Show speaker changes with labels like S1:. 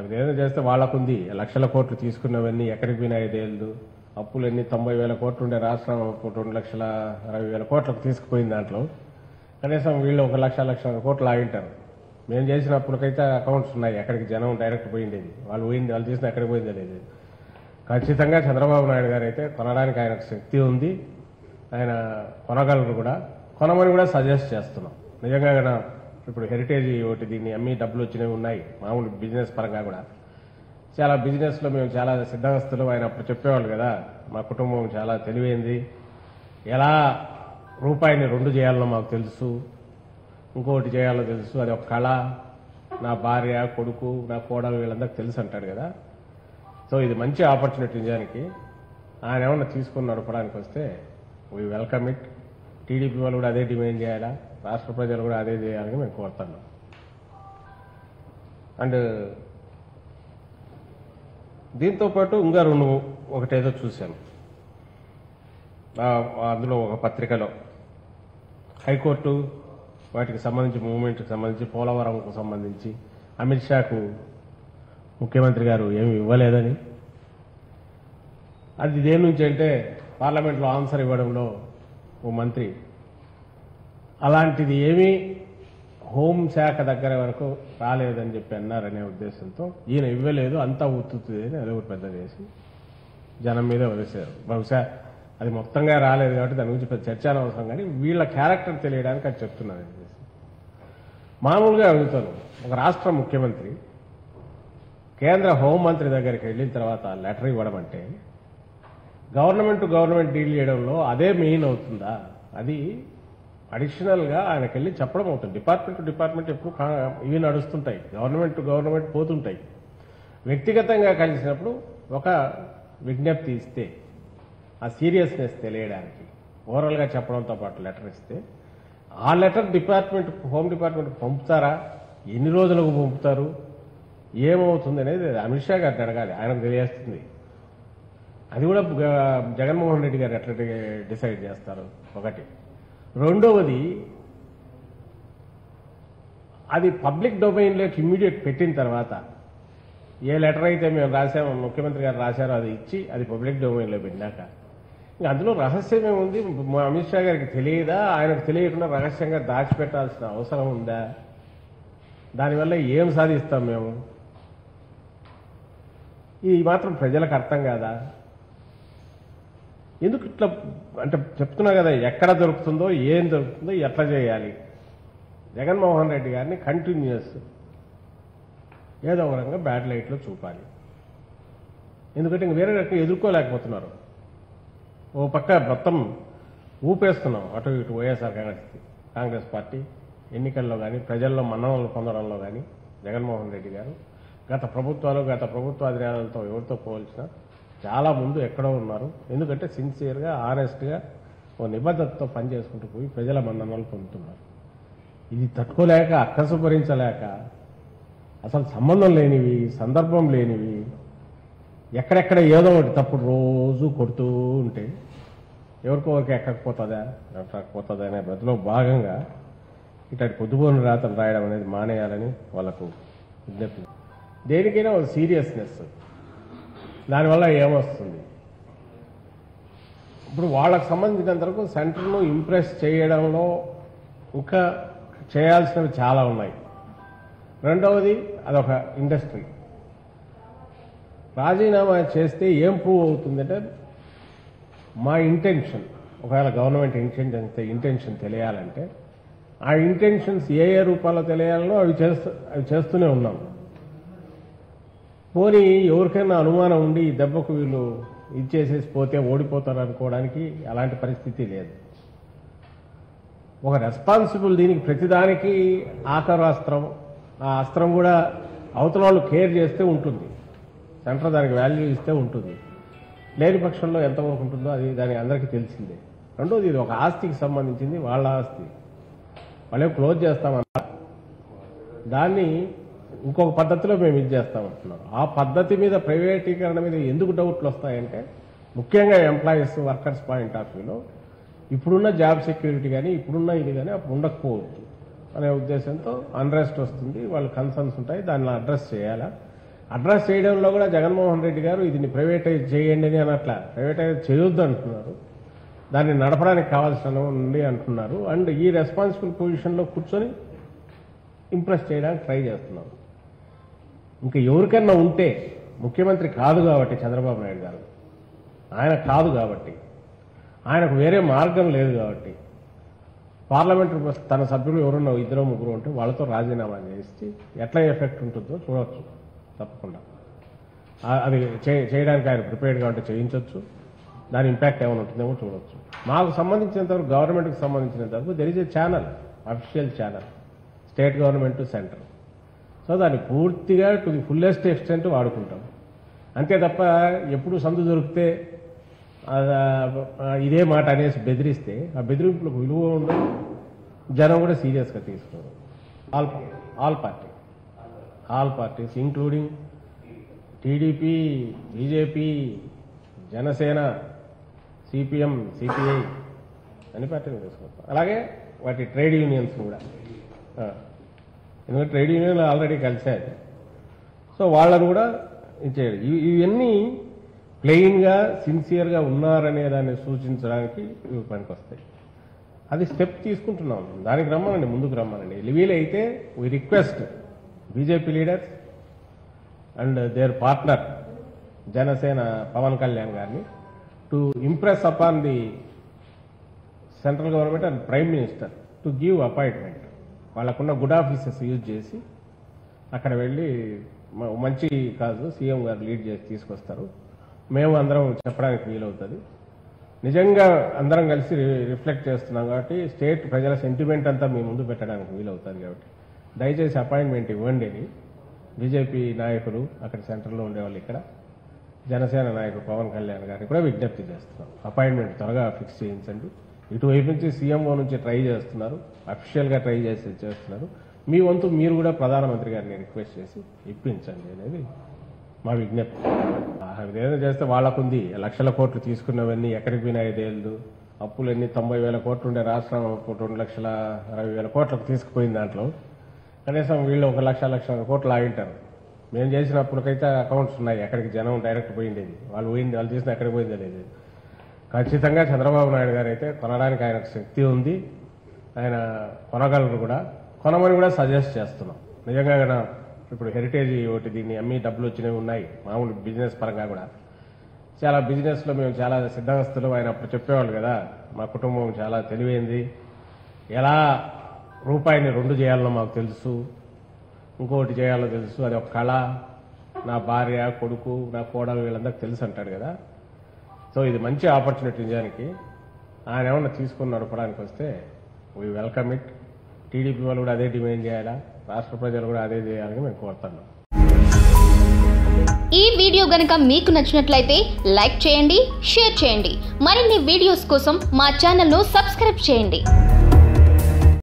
S1: మరి ఏదైనా చేస్తే వాళ్ళకుంది లక్షల కోట్లు తీసుకున్నవన్నీ ఎక్కడికి పోయినాయి తేలదు అప్పులన్నీ తొంభై వేల కోట్లు ఉండే రాష్ట్రం ఇప్పుడు రెండు లక్షల అరవై వేల కోట్లకు తీసుకుపోయింది దాంట్లో కనీసం వీళ్ళు ఒక లక్ష లక్ష కోట్లు ఆగింటారు మేము చేసిన అప్పులకైతే అకౌంట్స్ ఉన్నాయి ఎక్కడికి జనం డైరెక్ట్ పోయింది వాళ్ళు పోయింది వాళ్ళు తీసిన ఎక్కడికి పోయింది అనేది ఖచ్చితంగా చంద్రబాబు నాయుడు గారు అయితే కొనడానికి ఆయనకు శక్తి ఉంది ఆయన కొనగలరు కూడా కొనమని కూడా సజెస్ట్ చేస్తున్నాం నిజంగా గన ఇప్పుడు హెరిటేజ్ ఒకటి దీన్ని అమ్మి డబ్బులు వచ్చినవి ఉన్నాయి మామూలు బిజినెస్ పరంగా కూడా చాలా బిజినెస్ లో మేము చాలా సిద్ధహస్తులు ఆయన అప్పుడు చెప్పేవాళ్ళు కదా మా కుటుంబం చాలా తెలివైంది ఎలా రూపాయిని రెండు చేయాలనో మాకు తెలుసు ఇంకోటి చేయాలో తెలుసు అది ఒక కళ నా భార్య కొడుకు నా కోడలు వీళ్ళందరికీ తెలుసు అంటాడు కదా సో ఇది మంచి ఆపర్చునిటీ నిజానికి ఆయన ఏమన్నా తీసుకుని నడపడానికి వస్తే వీ వెల్కమ్ ఇట్ టీడీపీ వాళ్ళు కూడా అదే డిమాండ్ చేయాలా రాష్ట్ర ప్రజలు కూడా అదే చేయాలని మేము కోరుతున్నాం అండ్ దీంతో పాటు ఇంకా రెండు ఒకటేదో చూశాను ఆ- అందులో ఒక పత్రికలో హైకోర్టు వాటికి సంబంధించి మూవ్మెంట్కి సంబంధించి పోలవరంకు సంబంధించి అమిత్ షాకు ముఖ్యమంత్రి గారు ఏమి ఇవ్వలేదని అది దేని నుంచి అంటే పార్లమెంట్లో ఆన్సర్ ఇవ్వడంలో ఓ మంత్రి అలాంటిది ఏమీ హోంశాఖ దగ్గర వరకు రాలేదని చెప్పి అన్నారనే ఉద్దేశంతో ఈయన ఇవ్వలేదు అంతా ఉత్తుతుంది అని అది ఒకటి పెద్ద చేసి జనం మీద వదిలేశారు బహుశా అది మొత్తంగా రాలేదు కాబట్టి దాని గురించి పెద్ద చర్చ అనవసరం కానీ వీళ్ళ క్యారెక్టర్ తెలియడానికి అది చెప్తున్నాను అని చెప్పేసి. మామూలుగా అడుగుతాను ఒక రాష్ట్ర ముఖ్యమంత్రి కేంద్ర హోంమంత్రి దగ్గరికి వెళ్ళిన తర్వాత లెటర్ ఇవ్వడం అంటే గవర్నమెంట్ టు గవర్నమెంట్ డీల్ చేయడంలో అదే మెయిన్ అవుతుందా అది అడిషనల్ గా ఆయనకి వెళ్ళి చెప్పడం అవుతుంది డిపార్ట్మెంట్ టు డిపార్ట్మెంట్ ఎప్పుడు కా- ఇవి నడుస్తుంటాయి గవర్నమెంట్ టు గవర్నమెంట్ పోతుంటాయి వ్యక్తిగతంగా కలిసినప్పుడు ఒక విజ్ఞప్తి ఇస్తే ఆ సీరియస్నెస్ తెలియడానికి ఓవరాల్ గా చెప్పడంతో పాటు లెటర్ ఇస్తే ఆ లెటర్ డిపార్ట్మెంట్ హోమ్ డిపార్ట్మెంట్ పంపుతారా ఎన్ని రోజులకు పంపుతారు ఏమవుతుంది అనేది అమిత్ షా గారిని అడగాలి ఆయనకు తెలియస్తుంది అది కూడా గ- జగన్మోహన్ రెడ్డి గారు ఎట్లా డిసైడ్ చేస్తారు ఒకటి రెండవది అది పబ్లిక్ డొమైన్లోకి ఇమ్మీడియట్ పెట్టిన తర్వాత ఏ లెటర్ అయితే మేము రాసామో ముఖ్యమంత్రి గారు రాశారో అది ఇచ్చి అది పబ్లిక్ డొమైన్లో పెట్టినాక ఇంకా అందులో రహస్యం ఏముంది మా అమిత్ షా గారికి తెలియదా ఆయనకు తెలియకుండా రహస్యంగా దాచిపెట్టాల్సిన అవసరం ఉందా దానివల్ల ఏం సాధిస్తాం మేము ఇది మాత్రం ప్రజలకు అర్థం కాదా ఎందుకు ఇట్లా అంటే చెప్తున్నా కదా ఎక్కడ దొరుకుతుందో ఏం దొరుకుతుందో ఎట్లా చేయాలి జగన్మోహన్ రెడ్డి గారిని కంటిన్యూస్ ఏదో ఒక రకంగా బ్యాడ్ లైట్లో చూపాలి ఎందుకంటే ఇంక వేరే రకంగా ఎదుర్కోలేకపోతున్నారు ఓ పక్క మొత్తం ఊపేస్తున్నాం అటు ఇటు వైఎస్ఆర్ కాంగ్రెస్ కాంగ్రెస్ పార్టీ ఎన్నికల్లో కానీ ప్రజల్లో మన్ననలు పొందడంలో కానీ జగన్మోహన్ రెడ్డి గారు గత ప్రభుత్వాలు గత ప్రభుత్వాధికారులతో ఎవరితో పోల్చినా చాలా ముందు ఎక్కడో ఉన్నారు ఎందుకంటే సిన్సియర్గా ఆనెస్ట్గా ఓ నిబద్ధతతో పనిచేసుకుంటూ పోయి ప్రజల మన్ననలు పొందుతున్నారు ఇది తట్టుకోలేక అక్కసు భరించలేక అసలు సంబంధం లేనివి సందర్భం లేనివి ఎక్కడెక్కడ ఏదో ఒకటి తప్పుడు రోజు కొడుతూ ఉంటే ఎవరికో ఒకరికి ఎక్కకపోతుందా ఎక్కకపోతుందా అనే బదిలో భాగంగా ఇట్లాంటి పొద్దుపోని రాతలు రాయడం అనేది మానేయాలని వాళ్ళకు విజ్ఞప్తి దేనికైనా ఒక సీరియస్నెస్ దానివల్ల ఏమొస్తుంది ఇప్పుడు వాళ్ళకు సంబంధించినంత వరకు సెంటర్ను ఇంప్రెస్ చేయడంలో ఇంకా చేయాల్సినవి చాలా ఉన్నాయి రెండవది అదొక ఇండస్ట్రీ రాజీనామా చేస్తే ఏం ప్రూవ్ అవుతుందంటే మా ఇంటెన్షన్ ఒకవేళ గవర్నమెంట్ ఇంటెన్షన్ ఇంటెన్షన్ తెలియాలంటే ఆ ఇంటెన్షన్స్ ఏ ఏ రూపాల్లో తెలియాలనో అవి చేస్తూ అవి చేస్తూనే ఉన్నాం పోనీ ఎవరికైనా అనుమానం ఉండి ఈ దెబ్బకు వీళ్ళు ఇది చేసేసి పోతే ఓడిపోతారు అనుకోవడానికి అలాంటి పరిస్థితి లేదు ఒక రెస్పాన్సిబుల్ దీనికి ప్రతిదానికి ఆఖరు అస్త్రం ఆ అస్త్రం కూడా అవతల వాళ్ళు కేర్ చేస్తే ఉంటుంది సెంటర్ దానికి వాల్యూ ఇస్తే ఉంటుంది లేని పక్షంలో ఎంతవరకు ఉంటుందో అది దాని అందరికీ తెలిసిందే రెండోది ఇది ఒక ఆస్తికి సంబంధించింది వాళ్ళ ఆస్తి వాళ్ళే క్లోజ్ చేస్తామన్నారు దాన్ని ఇంకొక పద్ధతిలో మేము ఇది చేస్తామంటున్నాం ఆ పద్ధతి మీద ప్రైవేటీకరణ మీద ఎందుకు డౌట్లు వస్తాయంటే ముఖ్యంగా ఎంప్లాయీస్ వర్కర్స్ పాయింట్ ఆఫ్ వ్యూలో ఇప్పుడున్న జాబ్ సెక్యూరిటీ కానీ ఇప్పుడున్న ఇది కానీ అప్పుడు ఉండకపోవచ్చు అనే ఉద్దేశంతో అన్రెస్ట్ వస్తుంది వాళ్ళ కన్సర్న్స్ ఉంటాయి దాన్ని అడ్రస్ చేయాలా అడ్రస్ చేయడంలో కూడా జగన్మోహన్ రెడ్డి గారు దీన్ని ప్రైవేటైజ్ చేయండి అని అనట్లా ప్రైవేటైజ్ చేయొద్దు అంటున్నారు దాన్ని నడపడానికి కావాల్సిన ఉండి అంటున్నారు అండ్ ఈ రెస్పాన్సిబుల్ పొజిషన్లో కూర్చొని ఇంప్రెస్ చేయడానికి ట్రై చేస్తున్నారు ఇంకా ఎవరికన్నా ఉంటే ముఖ్యమంత్రి కాదు కాబట్టి చంద్రబాబు నాయుడు గారు ఆయన కాదు కాబట్టి ఆయనకు వేరే మార్గం లేదు కాబట్టి పార్లమెంట్ తన సభ్యులు ఎవరున్నా ఇద్దరు ముగ్గురు ఉంటే వాళ్ళతో రాజీనామా చేసి ఎట్లా ఎఫెక్ట్ ఉంటుందో చూడవచ్చు తప్పకుండా ఆ- అది చే- చేయడానికి ఆయన ప్రిపేర్డ్గా ఉంటే చేయించవచ్చు దాని ఇంపాక్ట్ ఏమైనా ఉంటుందేమో చూడవచ్చు మాకు సంబంధించినంతవరకు గవర్నమెంట్కి సంబంధించినంతవరకు there is a channel official channel state government centre so దాన్ని పూర్తిగా టు ది ఫుల్లెస్ట్ ఎక్స్టెంట్ వాడుకుంటాం అంతే తప్ప ఎప్పుడు సందు దొరికితే ఆ, ఇదే మాట అనేసి బెదిరిస్తే ఆ బెదిరింపులకు విలువ ఉండదు జనం కూడా సీరియస్గా తీసుకోరు all all party all parties including TDP BJP Janasena CPM CPI అన్ని పార్టీలు తీసుకుంటాం అలాగే వాటి ట్రేడ్ యూనియన్స్ కూడా ఆ. ఎందుకంటే ట్రేడ్ యూనియన్లు ఆల్రెడీ కలిసాయి సో వాళ్ళను కూడా ఇచ్చేయాలి ఇవి- ఇవన్నీ ప్లెయిన్గా సిన్సియర్గా ఉన్నారనే దాన్ని సూచించడానికి ఇవి పనికొస్తాయి అది స్టెప్ తీసుకుంటున్నాం దానికి రమ్మనండి ముందుకు రమ్మనండి వీలైతే we request BJP leaders and their partner Janasena Pawan Kalyan గారిని to impress upon the central government and prime minister to give appointment వాళ్ళకున్న గుడ్ ఆఫీసెస్ యూజ్ చేసి అక్కడ వెళ్ళి మ- మంచి కాదు సీఎం గారు లీడ్ చేసి తీసుకొస్తారు మేము అందరం చెప్పడానికి వీలవుతుంది నిజంగా అందరం కలిసి రి- రిఫ్లెక్ట్ చేస్తున్నాం కాబట్టి స్టేట్ ప్రజల సెంటిమెంట్ అంతా మీ ముందు పెట్టడానికి వీలవుతుంది కాబట్టి దయచేసి అపాయింట్మెంట్ ఇవ్వండి అని బీజేపీ నాయకులు అక్కడ సెంటర్లో ఉండేవాళ్ళు ఇక్కడ జనసేన నాయకుడు పవన్ కళ్యాణ్ గారికి కూడా విజ్ఞప్తి చేస్తున్నాం అపాయింట్మెంట్ త్వరగా ఫిక్స్ చేయించండి ఇటువైపు నుంచి సీఎంఓ నుంచి ట్రై చేస్తున్నారు అఫీషియల్గా ట్రై చేసి చేస్తున్నారు మీ వంతు మీరు కూడా ప్రధానమంత్రి గారిని రిక్వెస్ట్ చేసి ఇప్పించండి అనేది మా విజ్ఞప్తి ఆ, ఇదేదో చేస్తే వాళ్ళకుంది లక్షల కోట్లు తీసుకున్నవన్నీ ఎక్కడికి పోయినాయి తేలదు అప్పులన్నీ తొంభై వేల కోట్లు ఉండే రాష్ట్రం ఒక రెండు లక్షల అరవై వేల కోట్లకు తీసుకుపోయిన దాంట్లో కనీసం వీళ్ళు ఒక లక్ష లక్ష కోట్లు ఆగింటారు మేము చేసిన అప్పులకైతే అకౌంట్స్ ఉన్నాయి ఎక్కడికి జనం డైరెక్ట్ పోయిండేది వాళ్ళు పోయింది వాళ్ళు చేసిన ఎక్కడికి పోయింది లేదు ఖచ్చితంగా చంద్రబాబు నాయుడు గారు అయితే కొనడానికి ఆయనకు శక్తి ఉంది ఆయన కొనగలరు కూడా కొనమని కూడా సజెస్ట్ చేస్తున్నాం నిజంగా గన ఇప్పుడు హెరిటేజ్ ఒకటి దీన్ని అమ్మి డబ్బులు వచ్చినవి ఉన్నాయి మామూలు బిజినెస్ పరంగా కూడా చాలా బిజినెస్ లో మేము చాలా సిద్ధహస్తులు ఆయన అప్పుడు చెప్పేవాళ్ళు కదా మా కుటుంబం చాలా తెలివైంది ఎలా రూపాయిని రెండు చేయాలో మాకు తెలుసు ఇంకోటి చేయాలో తెలుసు అది ఒక కళ నా భార్య కొడుకు నా కోడలు వీళ్ళందరికీ తెలుసు అంటాడు కదా సో ఇది మంచి ఆపర్చునిటీ నిజానికి ఆయన ఏమన్నా తీసుకుని నడపడానికి వస్తే వీ వెల్కమ్ ఇట్ టీడీపీ వాళ్ళు కూడా అదే డిమాండ్ చేయాలా రాష్ట్ర ప్రజలు కూడా అదే చేయాలని మేము కోరుతున్నాం
S2: ఈ వీడియో గనుక మీకు నచ్చినట్లయితే లైక్ చేయండి షేర్ చేయండి మరిన్ని వీడియోస్ కోసం మా ఛానల్ను సబ్స్క్రైబ్ చేయండి